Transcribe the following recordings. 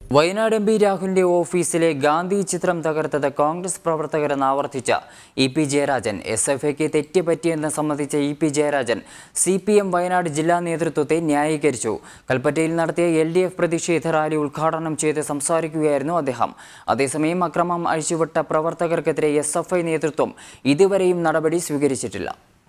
Wayanad M P രാഹുലിന്റെ ഓഫീസിലെ ഗാന്ധി ചിത്രം തകർത്തത് കോൺഗ്രസ് പ്രവർത്തകരെന്ന് ആവർത്തിച്ച E P Jayarajan S F ഐക്ക് തെറ്റുപറ്റിയെന്ന് സംബന്ധിച്ച E P Jayarajan C P M Wayanad ജില്ലാ നേതൃത്വത്തെ ന്യായീകരിച്ചു കൽപ്പറ്റയിൽ നടത്തിയ എൽ ഡി എഫ് പ്രതിഷേധ റാലി ഉദ്ഘാടനം ചെയ്ത് സംസാരിക്കുകയായിരുന്നു അദ്ദേഹം അതേസമയം അക്രമം അഴിച്ചുവിട്ട പ്രവർത്തകർക്കെതിരെ എസ് എഫ് ഐ നേതൃത്വം ഇതുവരെയും നടപടി സ്വീകരിച്ചിട്ടില്ല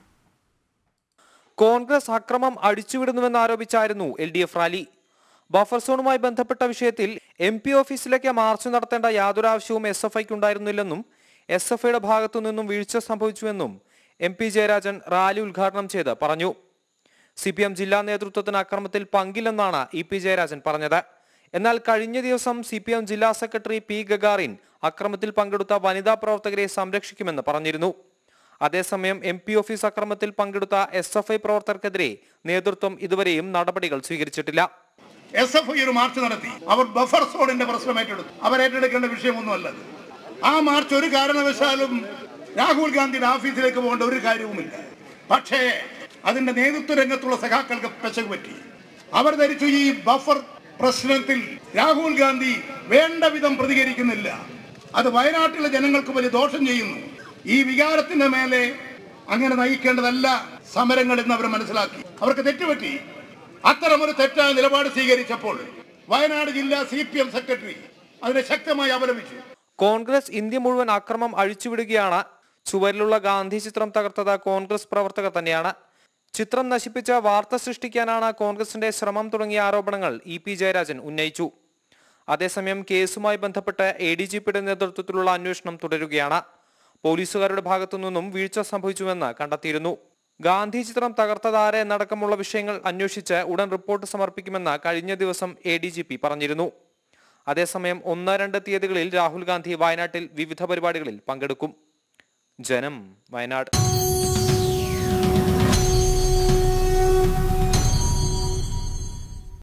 കോൺഗ്രസ് അക്രമം അടിച്ചുവിടുന്നുവെന്നാരോപിച്ചായിരുന്നു L D F rally buffer സോണുമായി ബന്ധപ്പെട്ട വിഷയത്തിൽ എം പി ഓഫീസിലേക്ക് മാർച്ച് നടത്തേണ്ട യാതൊരു ആവശ്യവും എസ് എഫ് ഐക്ക് ഉണ്ടായിരുന്നില്ലെന്നും എസ് എഫ് ഐയുടെ ഭാഗത്തു നിന്നും വീഴ്ച സംഭവിച്ചുവെന്നും എം പി ജയരാജൻ റാലി ഉദ്ഘാടനം ചെയ്ത് പറഞ്ഞു സി പി എം ജില്ലാ നേതൃത്വത്തിന് അക്രമത്തിൽ പങ്കില്ലെന്നാണ് ഇ പി ജയരാജൻ പറഞ്ഞത് എന്നാൽ കഴിഞ്ഞ ദിവസം സി പി എം ജില്ലാ സെക്രട്ടറി പി ഗഗാറിൻ അക്രമത്തിൽ പങ്കെടുത്ത വനിതാ പ്രവർത്തകരെ സംരക്ഷിക്കുമെന്ന് പറഞ്ഞിരുന്നു അതേസമയം എം പി ഓഫീസ് അക്രമത്തിൽ പങ്കെടുത്ത എസ് എഫ് ഐ പ്രവർത്തകർക്കെതിരെ നേതൃത്വം ഇതുവരെയും നടപടികൾ സ്വീകരിച്ചിട്ടില്ല എസ് എഫ് ഐ ഒരു മാർച്ച് നടത്തി അവർ ബഫർ സോണിന്റെ പ്രശ്നം ഏറ്റെടുത്തു അവർ ഏറ്റെടുക്കേണ്ട വിഷയമൊന്നുമല്ല അത്. ആ മാർച്ച് ഒരു കാരണവശാലും രാഹുൽ ഗാന്ധിയുടെ ഓഫീസിലേക്ക് പോകേണ്ട ഒരു കാര്യവുമില്ല പക്ഷേ അതിന്റെ നേതൃത്വ രംഗത്തുള്ള സഖാക്കൾക്ക് പെശക് പറ്റി അവർ ധരിച്ചു ഈ ബഫർ പ്രശ്നത്തിൽ രാഹുൽ ഗാന്ധി വേണ്ട വിധം പ്രതികരിക്കുന്നില്ല അത് വയനാട്ടിലെ ജനങ്ങൾക്ക് വലിയ ദോഷം ചെയ്യുന്നു ഈ വികാരത്തിന്റെ മേലെ അങ്ങനെ നയിക്കേണ്ടതല്ല സമരങ്ങൾ എന്ന് അവർ മനസ്സിലാക്കി അവർക്ക് തെറ്റുപറ്റി അത്തരമൊരു തെറ്റായ നിലപാട് സ്വീകരിച്ചപ്പോൾ വയനാട് ജില്ലാ സി പി എം സെക്രട്ടറി അതിനെ ശക്തമായി അപലപിച്ചു കോൺഗ്രസ് ഇന്ത്യ മുഴുവൻ അക്രമം അഴിച്ചുവിടുകയാണ് ചുവരിലുള്ള ഗാന്ധി ചിത്രം തകർത്തത് കോൺഗ്രസ് പ്രവർത്തകർ തന്നെയാണ് ചിത്രം നശിപ്പിച്ച വാർത്ത സൃഷ്ടിക്കാനാണ് കോൺഗ്രസിന്റെ ശ്രമം തുടങ്ങിയ ആരോപണങ്ങൾ ഇ പി ജയരാജൻ ഉന്നയിച്ചു അതേസമയം കേസുമായി ബന്ധപ്പെട്ട് എ ഡി ജി പിയുടെ നേതൃത്വത്തിലുള്ള അന്വേഷണം തുടരുകയാണ് പോലീസുകാരുടെ ഭാഗത്തു നിന്നും വീഴ്ച സംഭവിച്ചുവെന്ന് കണ്ടെത്തിയിരുന്നു ഗാന്ധി ചിത്രം തകർത്തതാരെ എന്നടക്കമുള്ള വിഷയങ്ങൾ അന്വേഷിച്ച് ഉടൻ റിപ്പോർട്ട് സമർപ്പിക്കുമെന്ന് കഴിഞ്ഞ ദിവസം എ ഡി ജി പി പറഞ്ഞിരുന്നു അതേസമയം ഒന്ന് രണ്ട് തീയതികളിൽ രാഹുൽ ഗാന്ധി വയനാട്ടിൽ വിവിധ പരിപാടികളിൽ പങ്കെടുക്കും ജനം വയനാട്